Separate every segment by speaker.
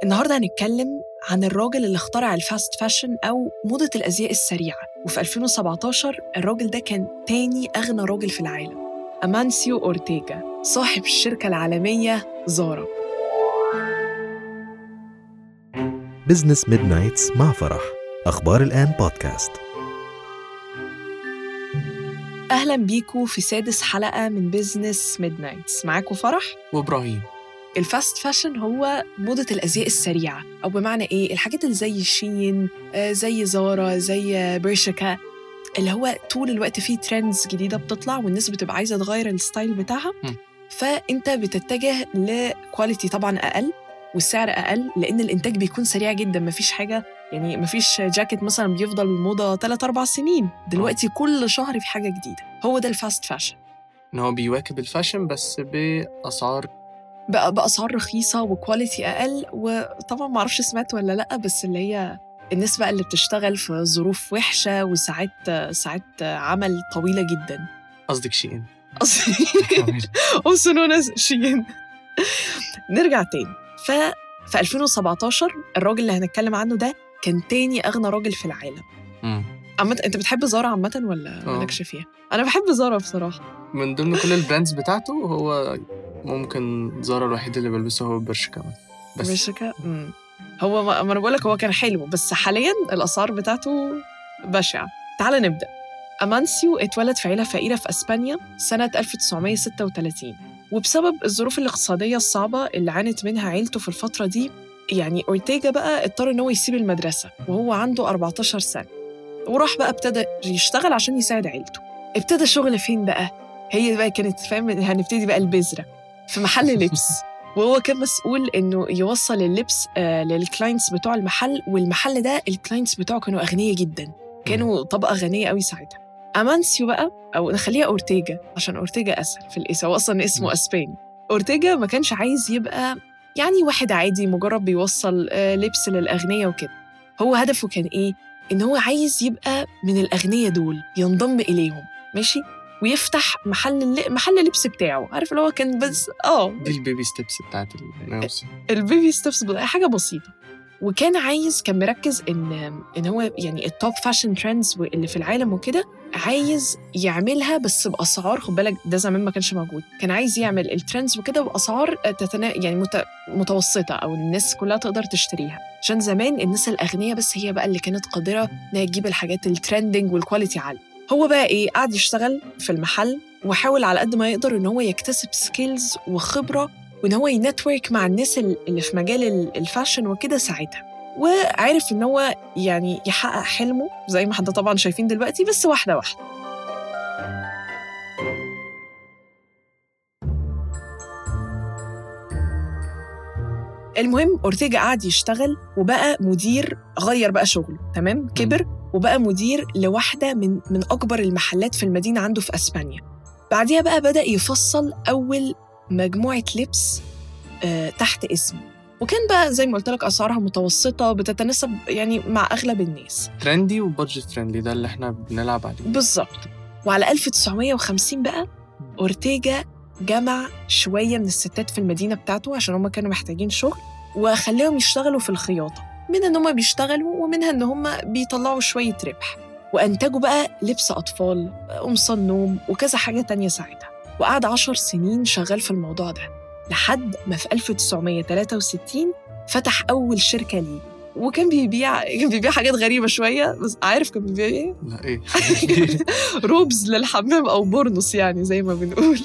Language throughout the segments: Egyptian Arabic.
Speaker 1: النهارده هنتكلم عن الراجل اللي اخترع الفاست فاشن أو موضة الأزياء السريعة وفي 2017 الراجل ده كان تاني أغنى راجل في العالم أمانسيو أورتيجا صاحب الشركة العالمية زارا
Speaker 2: بزنس ميد نايتس مع فرح أخبار الآن بودكاست
Speaker 1: أهلا بيكو في سادس حلقة من بزنس ميد نايتس معاكم فرح
Speaker 3: وابراهيم
Speaker 1: الفاست فاشن هو موضة الأزياء السريعة أو بمعنى إيه الحاجات اللي زي شين آه، زي زارا زي برشكا اللي هو طول الوقت فيه ترندز جديدة بتطلع والناس بتبقى عايزة تغير الستايل بتاعها
Speaker 3: م.
Speaker 1: فأنت بتتجه لكواليتي طبعا أقل والسعر أقل لأن الإنتاج بيكون سريع جدا مفيش حاجة يعني مفيش جاكيت مثلا بيفضل الموضة 3 4 سنين دلوقتي كل شهر في حاجة جديدة هو ده الفاست فاشن
Speaker 3: ان هو بيواكب الفاشن بس باسعار
Speaker 1: بقى بأسعار رخيصة وكواليتي أقل وطبعا معرفش سمعت ولا لأ بس اللي هي الناس بقى اللي بتشتغل في ظروف وحشة وساعات ساعات عمل طويلة جدا
Speaker 3: قصدك شيئين
Speaker 1: أصلي also known as شين نرجع تاني ف في 2017 الراجل اللي هنتكلم عنه ده كان تاني أغنى راجل في العالم
Speaker 3: مم.
Speaker 1: عامة أنت بتحب زارا عامة ولا
Speaker 3: آه.
Speaker 1: مالكش فيها؟ أنا بحب زارا بصراحة
Speaker 3: من ضمن كل البراندز بتاعته هو ممكن زارا الوحيد اللي بلبسه هو برش كمان بس
Speaker 1: برشكا مم. هو ما ما انا بقول لك هو كان حلو بس حاليا الاسعار بتاعته بشعه تعال نبدا امانسيو اتولد في عيله فقيره في اسبانيا سنه 1936 وبسبب الظروف الاقتصاديه الصعبه اللي عانت منها عيلته في الفتره دي يعني اورتيجا بقى اضطر ان هو يسيب المدرسه وهو عنده 14 سنه وراح بقى ابتدى يشتغل عشان يساعد عيلته ابتدى شغل فين بقى هي بقى كانت فاهم هنبتدي بقى البذره في محل لبس وهو كان مسؤول انه يوصل اللبس آه للكلاينتس بتوع المحل والمحل ده الكلاينتس بتوعه كانوا اغنياء جدا كانوا طبقه غنيه قوي ساعتها امانسيو بقى او نخليها اورتيجا عشان اورتيجا اسهل في الاسم هو اصلا اسمه
Speaker 3: مم.
Speaker 1: اسباني اورتيجا ما كانش عايز يبقى يعني واحد عادي مجرد بيوصل آه لبس للاغنياء وكده هو هدفه كان ايه ان هو عايز يبقى من الاغنياء دول ينضم اليهم ماشي ويفتح محل الل- محل لبس بتاعه عارف اللي هو كان بس اه
Speaker 3: دي البيبي ستيبس بتاعت الموسم
Speaker 1: البيبي ستيبس حاجه بسيطه وكان عايز كان مركز ان ان هو يعني التوب فاشن ترندز اللي في العالم وكده عايز يعملها بس باسعار خد بالك ده زمان ما كانش موجود كان عايز يعمل الترندز وكده باسعار تتنا يعني مت... متوسطه او الناس كلها تقدر تشتريها عشان زمان الناس الاغنياء بس هي بقى اللي كانت قادره انها تجيب الحاجات الترندنج والكواليتي عاليه هو بقى ايه قعد يشتغل في المحل وحاول على قد ما يقدر ان هو يكتسب سكيلز وخبره وان هو ينتورك مع الناس ال- اللي في مجال ال- الفاشن وكده ساعتها وعرف ان هو يعني يحقق حلمه زي ما احنا طبعا شايفين دلوقتي بس واحده واحده المهم اورتيجا قعد يشتغل وبقى مدير غير بقى شغله تمام كبر وبقى مدير لواحده من من اكبر المحلات في المدينه عنده في اسبانيا بعديها بقى بدا يفصل اول مجموعه لبس آه، تحت اسمه وكان بقى زي ما قلت لك اسعارها متوسطه بتتناسب يعني مع اغلب الناس
Speaker 3: ترندي وبادجت فريندلي ده اللي احنا بنلعب عليه
Speaker 1: بالظبط وعلى 1950 بقى اورتيجا جمع شويه من الستات في المدينه بتاعته عشان هم كانوا محتاجين شغل وخلاهم يشتغلوا في الخياطه منها ان هم بيشتغلوا ومنها ان هم بيطلعوا شويه ربح وانتجوا بقى لبس اطفال قمصان نوم وكذا حاجه تانية ساعتها وقعد عشر سنين شغال في الموضوع ده لحد ما في 1963 فتح أول شركة ليه وكان بيبيع كان بيبيع حاجات غريبة شوية بس عارف كان بيبيع إيه؟
Speaker 3: لا ايه
Speaker 1: روبز للحمام أو بورنوس يعني زي ما بنقول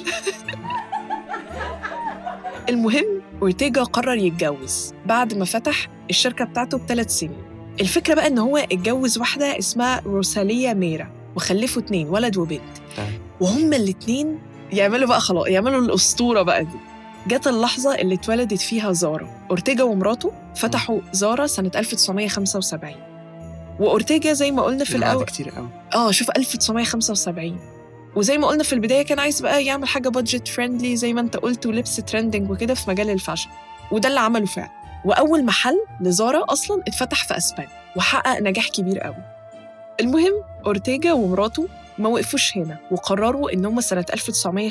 Speaker 1: المهم أورتيجا قرر يتجوز بعد ما فتح الشركة بتاعته بثلاث سنين الفكرة بقى إن هو اتجوز واحدة اسمها روساليا ميرا وخلفوا اتنين ولد وبنت
Speaker 3: تمام.
Speaker 1: وهما الاتنين يعملوا بقى خلاص يعملوا الأسطورة بقى دي جت اللحظة اللي اتولدت فيها زارا أورتيجا ومراته فتحوا زارا سنة 1975 وأورتيجا زي ما قلنا في
Speaker 3: ده بعد
Speaker 1: الأول
Speaker 3: كتير قوي
Speaker 1: اه شوف 1975 وزي ما قلنا في البدايه كان عايز بقى يعمل حاجه بادجت فريندلي زي ما انت قلت ولبس ترندنج وكده في مجال الفاشن وده اللي عمله فعلا واول محل لزارا اصلا اتفتح في اسبانيا وحقق نجاح كبير قوي المهم اورتيجا ومراته ما وقفوش هنا وقرروا ان هم سنه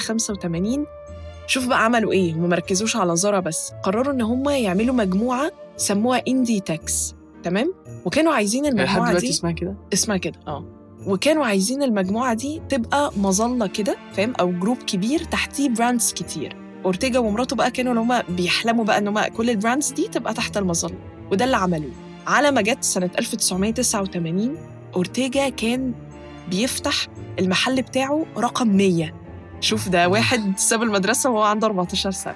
Speaker 1: 1985 شوف بقى عملوا ايه هم مركزوش على زارا بس قرروا ان هم يعملوا مجموعه سموها اندي تكس تمام وكانوا عايزين
Speaker 3: لحد
Speaker 1: المجموعه
Speaker 3: دلوقتي
Speaker 1: دي
Speaker 3: اسمها كده
Speaker 1: اسمها كده اه وكانوا عايزين المجموعه دي تبقى مظله كده فاهم او جروب كبير تحتيه براندز كتير اورتيجا ومراته بقى كانوا اللي هم بيحلموا بقى ان هم كل البراندز دي تبقى تحت المظله وده اللي عملوه على ما جت سنه 1989 اورتيجا كان بيفتح المحل بتاعه رقم 100 شوف ده واحد ساب المدرسه وهو عنده 14 سنه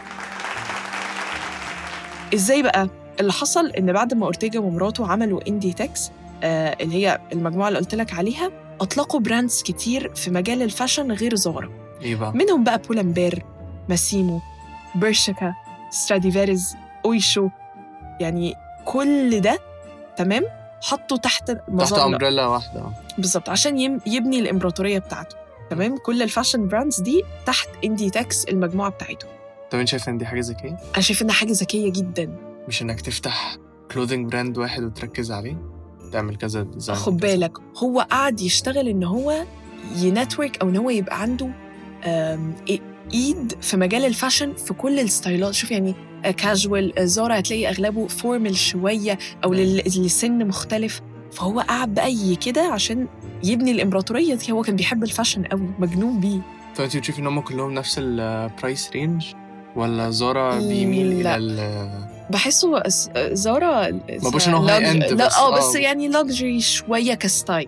Speaker 1: ازاي بقى اللي حصل ان بعد ما اورتيجا ومراته عملوا اندي تكس آه اللي هي المجموعه اللي قلت لك عليها اطلقوا براندز كتير في مجال الفاشن غير زارا
Speaker 3: ايه بقى
Speaker 1: منهم بقى بولمبير ماسيمو بيرشكا ستراديفاريز اويشو يعني كل ده تمام حطوا تحت
Speaker 3: تحت
Speaker 1: مظله
Speaker 3: امبريلا واحده آه.
Speaker 1: بالظبط عشان يم- يبني الامبراطوريه بتاعته تمام كل الفاشن براندز دي تحت اندي تاكس المجموعه بتاعته
Speaker 3: طب انت شايف ان دي حاجه ذكيه
Speaker 1: انا شايف انها حاجه ذكيه جدا
Speaker 3: مش انك تفتح كلوذنج براند واحد وتركز عليه تعمل كذا ديزاين
Speaker 1: خد
Speaker 3: كذا.
Speaker 1: بالك هو قعد يشتغل ان هو ينتورك او ان هو يبقى عنده آم، إي- ايد في مجال الفاشن في كل الستايلات شوف يعني كاجوال زارا هتلاقي اغلبه فورمال شويه او لل- لسن مختلف فهو قعد بقى ي- كده عشان يبني الامبراطوريه دي هو كان بيحب الفاشن قوي مجنون بيه
Speaker 3: طب انت بتشوفي ان هم كلهم نفس البرايس رينج ولا زارا بيميل
Speaker 1: لا.
Speaker 3: الى ال-
Speaker 1: بحسه ز- زارا
Speaker 3: ما بقولش إن هو high end
Speaker 1: لا
Speaker 3: بس
Speaker 1: اه
Speaker 3: آه.
Speaker 1: بس يعني لاكجري شويه كستايل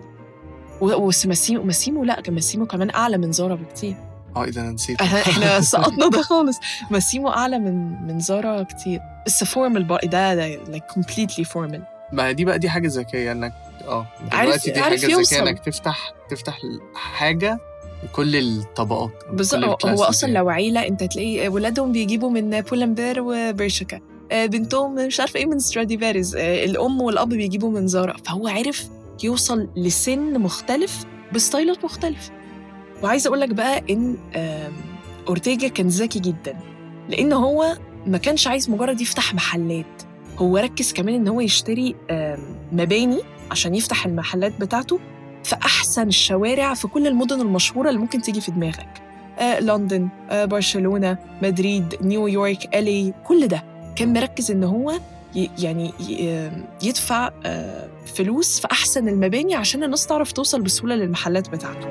Speaker 1: و- بس ماسيمو ماسيمو لا كان ماسيمو كمان اعلى من زارا بكتير
Speaker 3: اه ايه ده انا نسيت
Speaker 1: احنا احنا سقطنا ده خالص ماسيمو اعلى من من زارا كتير بس فورمال بقى ده ده لايك كومبليتلي فورمال
Speaker 3: ما دي بقى دي حاجه ذكيه انك اه
Speaker 1: عارف-
Speaker 3: دلوقتي دي
Speaker 1: عارف
Speaker 3: حاجه
Speaker 1: يوصل.
Speaker 3: ذكيه انك تفتح تفتح حاجه لكل الطبقات
Speaker 1: بالظبط
Speaker 3: كل
Speaker 1: هو- هو
Speaker 3: الكلاسز
Speaker 1: اصلا
Speaker 3: يعني.
Speaker 1: لو عيله انت تلاقي ولادهم بيجيبوا من بولمبير وبرشكا آه، بنتهم مش عارفه ايه من ستراديفاريز آه، الام والاب بيجيبوا من زارا فهو عرف يوصل لسن مختلف بستايلات مختلفه وعايزه اقول لك بقى ان آم، اورتيجا كان ذكي جدا لان هو ما كانش عايز مجرد يفتح محلات هو ركز كمان ان هو يشتري آم، مباني عشان يفتح المحلات بتاعته في احسن الشوارع في كل المدن المشهوره اللي ممكن تيجي في دماغك آه، لندن آه، برشلونه مدريد نيويورك الي كل ده كان مركز ان هو ي- يعني ي- آم، يدفع آه، فلوس في احسن المباني عشان الناس تعرف توصل بسهوله للمحلات بتاعته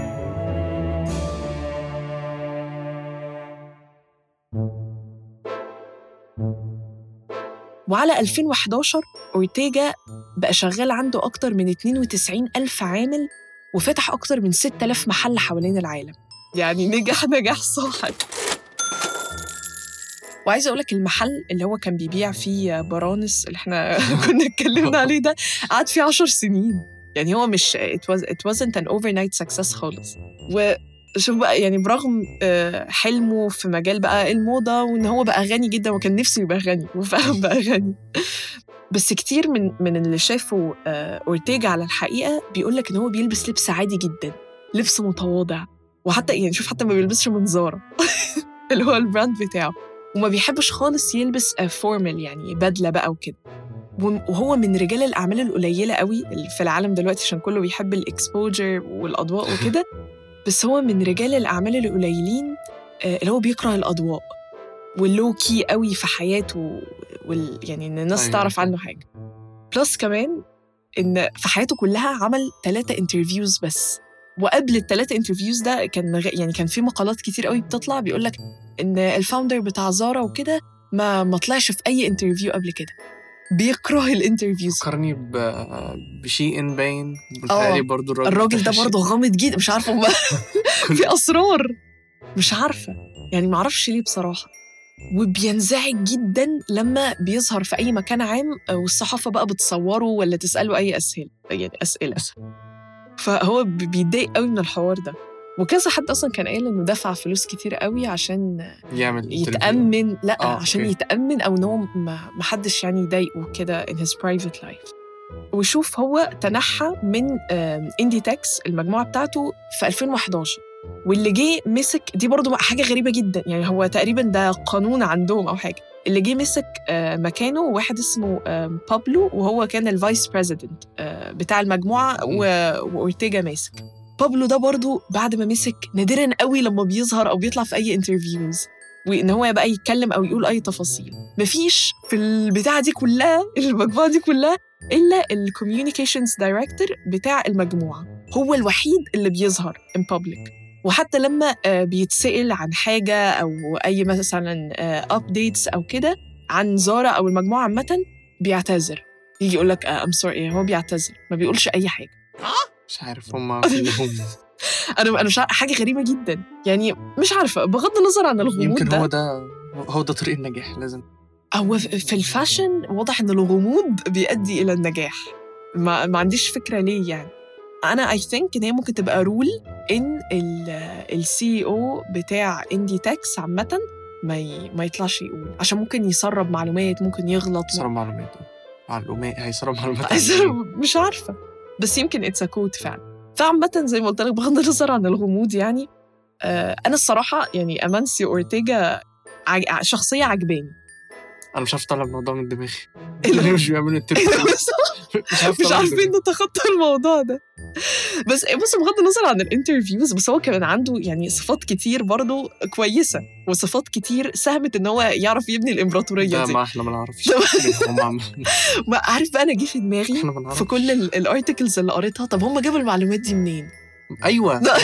Speaker 1: وعلى 2011 أورتيجا بقى شغال عنده أكتر من 92 ألف عامل وفتح أكتر من 6000 محل حوالين العالم يعني نجح نجاح صاحب وعايزة أقولك المحل اللي هو كان بيبيع فيه برانس اللي احنا كنا اتكلمنا عليه ده قعد فيه 10 سنين يعني هو مش it, was, it wasn't an overnight success خالص وشوف بقى يعني برغم آه، حلمه في مجال بقى الموضة وإن هو بقى غني جدا وكان نفسه يبقى غني وفعلا بقى غني بس كتير من من اللي شافوا آه، اورتيجا على الحقيقه بيقول لك ان هو بيلبس لبس عادي جدا لبس متواضع وحتى يعني شوف حتى ما بيلبسش من زارا اللي هو البراند بتاعه وما بيحبش خالص يلبس فورمال يعني بدله بقى وكده وم- وهو من رجال الاعمال القليله قوي اللي في العالم دلوقتي عشان كله بيحب الاكسبوجر والاضواء وكده بس هو من رجال الاعمال القليلين آه، اللي هو بيكره الاضواء واللو كي قوي في حياته وال يعني ان الناس
Speaker 3: أيوة.
Speaker 1: تعرف عنه حاجه بلس كمان ان في حياته كلها عمل ثلاثة انترفيوز بس وقبل الثلاثة انترفيوز ده كان غ- يعني كان في مقالات كتير قوي بتطلع بيقول لك ان الفاوندر بتاع زارا وكده ما ما طلعش في اي انترفيو قبل كده بيكره الانترفيوز
Speaker 3: فكرني ب... بشي ان باين متهيألي برضه الراجل
Speaker 1: الراجل ده
Speaker 3: بتاع
Speaker 1: برضه غامض جدا مش عارفه ما
Speaker 3: كل-
Speaker 1: في اسرار مش عارفه يعني ما اعرفش ليه بصراحه وبينزعج جدا لما بيظهر في اي مكان عام والصحافه بقى بتصوره ولا تساله اي اسئله يعني اسئله فهو بي- بيتضايق قوي من الحوار ده وكذا حد اصلا كان قايل انه دفع فلوس كتير قوي عشان
Speaker 3: يعمل interview.
Speaker 1: يتامن لا
Speaker 3: آه،
Speaker 1: عشان
Speaker 3: أوكي.
Speaker 1: يتامن او ان هو ما ما حدش يعني يضايقه كده in his private life وشوف هو تنحى من اندي تاكس المجموعه بتاعته في 2011 واللي جه مسك دي برضو حاجه غريبه جدا يعني هو تقريبا ده قانون عندهم او حاجه اللي جه مسك آه، مكانه واحد اسمه آه، بابلو وهو كان الفايس بريزيدنت بتاع المجموعه و- واورتيجا ماسك بابلو ده برضو بعد ما مسك نادرا قوي لما بيظهر او بيطلع في اي انترفيوز وان هو بقى يتكلم او يقول اي تفاصيل مفيش في البتاعه دي كلها المجموعه دي كلها الا الكوميونيكيشنز دايركتور بتاع المجموعه هو الوحيد اللي بيظهر in public وحتى لما آه، بيتسأل عن حاجة أو أي مثلا أبديتس أو كده عن زارا أو المجموعة عامة بيعتذر يجي يقول لك ام سوري هو بيعتذر ما بيقولش أي حاجة
Speaker 3: مش عارف هم كلهم
Speaker 1: أنا أنا مش عارفة- حاجة غريبة جدا يعني مش عارفة بغض النظر عن الغموض
Speaker 3: يمكن
Speaker 1: ده
Speaker 3: هو ده هو ده طريق النجاح لازم
Speaker 1: هو في في الفاشن واضح ان الغموض بيؤدي الى النجاح ما, ما عنديش فكره ليه يعني انا اي ثينك ان هي ممكن تبقى رول ان السي او بتاع اندي تاكس عامه ما ي... ما يطلعش يقول عشان ممكن يسرب معلومات ممكن يغلط
Speaker 3: هيسرب معلومات معلومات هيسرب معلومات عن
Speaker 1: يسرب مش عارفه بس يمكن اتس كود فعلا فعامة زي ما قلت لك بغض النظر عن الغموض يعني آه انا الصراحه يعني امانسيو اورتيجا عج... شخصيه عجباني
Speaker 3: انا مش عارف اطلع الموضوع من دماغي
Speaker 1: إيه ده؟
Speaker 3: ليه مش بيعملوا التركي مش عارف
Speaker 1: مش
Speaker 3: أطلع من
Speaker 1: عارفين
Speaker 3: دماغي.
Speaker 1: نتخطى الموضوع ده بس بص بغض النظر عن الانترفيوز بس هو كمان عنده يعني صفات كتير برضه كويسه وصفات كتير ساهمت ان هو يعرف يبني الامبراطوريه
Speaker 3: ده
Speaker 1: دي
Speaker 3: ما احنا ما نعرفش
Speaker 1: ده
Speaker 3: هم عم-
Speaker 1: ما عارف بقى انا جه في دماغي
Speaker 3: احنا ما نعرفش
Speaker 1: في كل الارتكلز اللي قريتها طب هم جابوا المعلومات دي منين؟
Speaker 3: ايوه
Speaker 1: لا.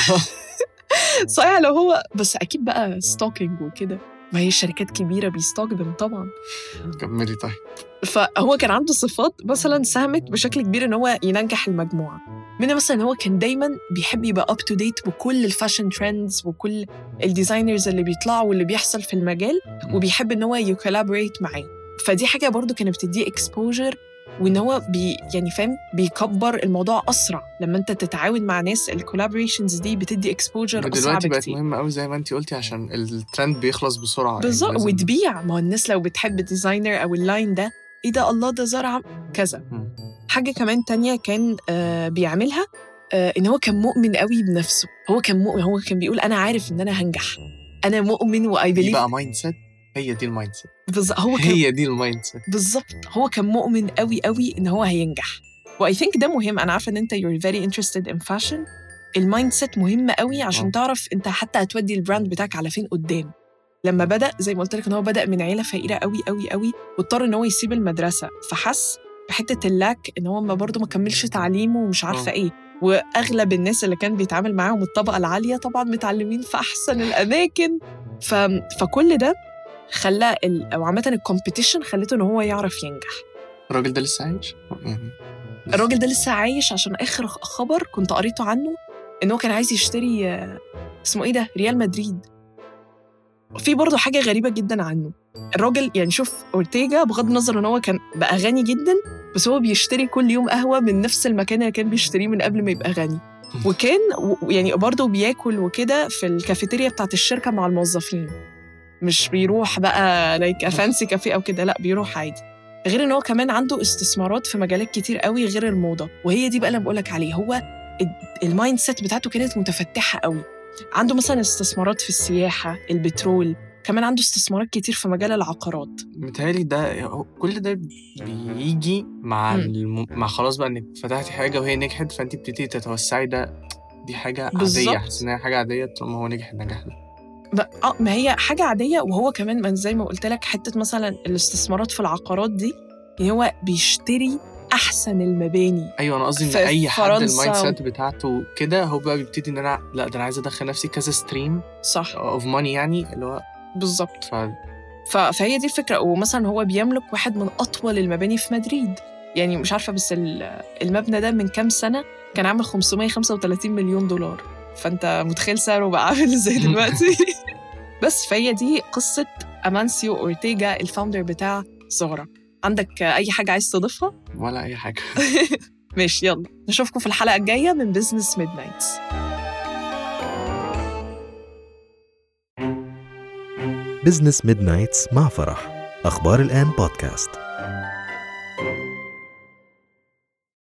Speaker 1: صحيح لو هو بس اكيد بقى ستوكينج وكده ما هي شركات كبيره بيستخدم طبعا
Speaker 3: كملي طيب
Speaker 1: فهو كان عنده صفات مثلا ساهمت بشكل كبير ان هو ينجح المجموعه منها مثلا ان هو كان دايما بيحب يبقى اب تو ديت بكل الفاشن ترندز وكل الديزاينرز اللي بيطلعوا واللي بيحصل في المجال وبيحب ان هو يكولابوريت معاه فدي حاجه برضو كانت بتديه اكسبوجر وان هو بي يعني فاهم بيكبر الموضوع اسرع لما انت تتعاون مع ناس الكولابوريشنز دي بتدي اكسبوجر اسرع
Speaker 3: ودلوقتي بقت
Speaker 1: بكتير
Speaker 3: مهمه قوي زي ما انت قلتي عشان الترند بيخلص بسرعه يعني
Speaker 1: بالظبط
Speaker 3: لازم-
Speaker 1: وتبيع ما هو الناس لو بتحب الديزاينر او اللاين ده ايه ده الله ده زرع كذا
Speaker 3: مم.
Speaker 1: حاجة كمان تانية كان آه بيعملها آه إن هو كان مؤمن قوي بنفسه هو كان مؤمن هو كان بيقول أنا عارف إن أنا هنجح أنا مؤمن وأي
Speaker 3: دي
Speaker 1: بليف
Speaker 3: بقى مايند سيت هي دي المايند سيت
Speaker 1: هو كان
Speaker 3: هي دي المايند سيت
Speaker 1: بالظبط هو كان مؤمن قوي قوي إن هو هينجح وأي ثينك ده مهم أنا عارفة إن أنت you're very interested in fashion المايند سيت مهمة قوي عشان
Speaker 3: آه.
Speaker 1: تعرف أنت حتى هتودي البراند بتاعك على فين قدام لما بدأ زي ما قلت لك إن هو بدأ من عيلة فقيرة قوي قوي قوي واضطر إن هو يسيب المدرسة فحس بحتة اللاك إن هو ما برضه ما كملش تعليمه ومش عارفة
Speaker 3: آه.
Speaker 1: إيه واغلب الناس اللي كان بيتعامل معاهم الطبقه العاليه طبعا متعلمين في احسن الاماكن ف... فكل ده خلى ال... او عامه الكومبيتيشن خلته ان هو يعرف ينجح
Speaker 3: الراجل ده لسه عايش يعني لسه.
Speaker 1: الراجل ده لسه عايش عشان اخر خبر كنت قريته عنه ان هو كان عايز يشتري آه، اسمه ايه ده ريال مدريد في برضه حاجه غريبه جدا عنه الراجل يعني شوف اورتيجا بغض النظر ان هو كان بقى غني جدا بس هو بيشتري كل يوم قهوه من نفس المكان اللي كان بيشتريه من قبل ما يبقى غني وكان و- يعني برضه بياكل وكده في الكافيتيريا بتاعت الشركه مع الموظفين مش بيروح بقى لايك فانسي كافيه او كده لا بيروح عادي غير ان هو كمان عنده استثمارات في مجالات كتير قوي غير الموضه وهي دي بقى اللي بقولك عليه هو ال- المايند سيت بتاعته كانت متفتحه قوي عنده مثلا استثمارات في السياحه البترول كمان عنده استثمارات كتير في مجال العقارات
Speaker 3: متهيألي ده هو- كل ده بيجي مع
Speaker 1: مم.
Speaker 3: الم... مع خلاص بقى انك فتحتي حاجه وهي نجحت فانت بتبتدي تتوسعي ده دي حاجه
Speaker 1: بالظبط.
Speaker 3: عاديه حاسس ان هي حاجه عاديه طالما هو نجح النجاح ده
Speaker 1: ب- اه ما هي حاجه عاديه وهو كمان من زي ما قلت لك حته مثلا الاستثمارات في العقارات دي يعني هو بيشتري احسن المباني
Speaker 3: ايوه انا قصدي ان
Speaker 1: في
Speaker 3: اي حد
Speaker 1: فرنسا
Speaker 3: المايند
Speaker 1: و-
Speaker 3: سيت بتاعته كده هو بقى بيبتدي ان انا لا ده انا عايز ادخل نفسي كذا ستريم
Speaker 1: صح
Speaker 3: اوف ماني يعني اللي هو
Speaker 1: بالظبط
Speaker 3: ف...
Speaker 1: ف- فهي دي الفكره ومثلا هو بيملك واحد من اطول المباني في مدريد يعني مش عارفه بس ال- المبنى ده من كام سنه كان عامل 535 مليون دولار فانت متخيل سعره بقى عامل ازاي دلوقتي بس فهي دي قصه امانسيو اورتيجا الفاوندر بتاع زهره عندك اي حاجه عايز تضيفها
Speaker 3: ولا اي حاجه
Speaker 1: ماشي يلا نشوفكم في الحلقه الجايه من بزنس ميد نايتس
Speaker 2: بزنس ميد نايتس مع فرح أخبار الآن بودكاست